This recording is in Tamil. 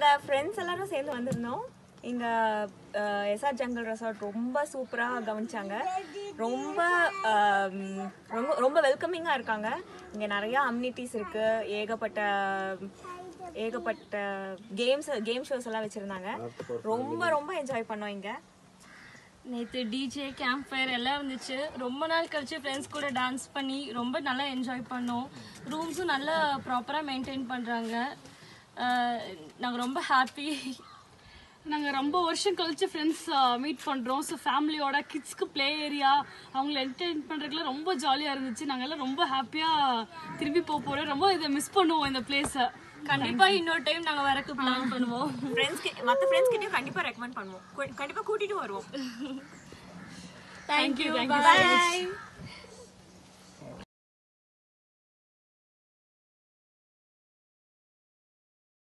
நாங்க ஃப்ரெண்ட்ஸ் எல்லாரும் சேர்ந்து வந்திருந்தோம் இங்க எஸ்ஆர் ஜங்கல் ரெசார்ட் ரொம்ப சூப்பரா கவனிச்சாங்க ரொம்ப ஆம், ரொம்ப ரொம்ப வெல்கமிங்கா இருக்காங்க இங்க நிறைய அம்யூனிட்டிஸ் இருக்கு ஏகப்பட்ட ஏகப்பட்ட கேம்ஸ் கேம் ஷோஸ் எல்லாம் வச்சிருந்தாங்க ரொம்ப ரொம்ப என்ஜாய் பண்ணோம் இங்க நேற்று டிஜே கேம்ப் ஃபயர் எல்லாம் இருந்துச்சு ரொம்ப நாள் கழிச்சு ஃப்ரெண்ட்ஸ் கூட டான்ஸ் பண்ணி ரொம்ப நல்லா என்ஜாய் பண்ணோம் ரூம்ஸும் நல்லா ப்ராப்பராக மெயின்டைன் பண்ணுறாங்க நாங்கள் ரொம்ப ஹாப்பி நாங்கள் ரொம்ப வருஷம் கழிச்சு ஃப்ரெண்ட்ஸ் மீட் பண்ணுறோம் ஸோ ஃபேமிலியோட கிட்ஸ்க்கு ப்ளே ஏரியா அவங்கள என்டர்டெயின் பண்ணுறதுக்குலாம் ரொம்ப ஜாலியாக இருந்துச்சு நாங்கள் எல்லாம் ரொம்ப ஹாப்பியாக திரும்பி போக போகிறோம் ரொம்ப இதை மிஸ் பண்ணுவோம் இந்த பிளேஸை கண்டிப்பாக இன்னொரு டைம் நாங்கள் வரக்கு பிளான் பண்ணுவோம் ஃப்ரெண்ட்ஸ் மற்ற ஃப்ரெண்ட்ஸ் கிட்டயும் கண்டிப்பா ரெக்கமெண்ட் பண்ணுவோம் கு- கண்டிப்பா கூட்டிட்டு வருவோம் தேங்க்யூ பாய்